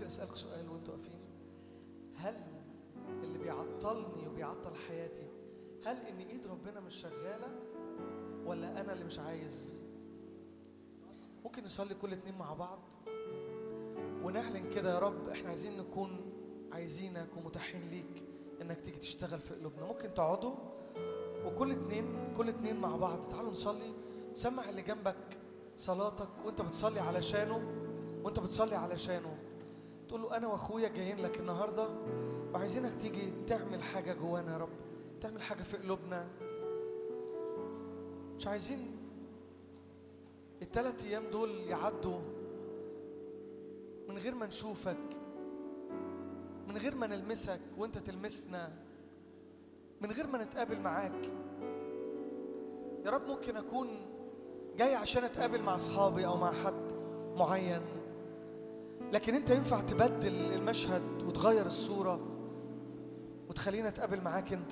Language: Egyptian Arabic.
اسالك سؤال وانتوا واقفين هل اللي بيعطلني وبيعطل حياتي هل ان ايد ربنا مش شغاله ولا انا اللي مش عايز ممكن نصلي كل اتنين مع بعض ونعلن كده يا رب احنا عايزين نكون عايزينك ومتاحين ليك انك تيجي تشتغل في قلوبنا ممكن تقعدوا وكل اتنين كل اتنين مع بعض تعالوا نصلي سمع اللي جنبك صلاتك وانت بتصلي علشانه وانت بتصلي علشانه تقول له انا واخويا جايين لك النهارده وعايزينك تيجي تعمل حاجه جوانا يا رب تعمل حاجه في قلوبنا مش عايزين الثلاث ايام دول يعدوا من غير ما نشوفك من غير ما نلمسك وانت تلمسنا من غير ما نتقابل معاك يا رب ممكن اكون جاي عشان اتقابل مع اصحابي او مع حد معين لكن انت ينفع تبدل المشهد وتغير الصوره وتخلينا اتقابل معاك انت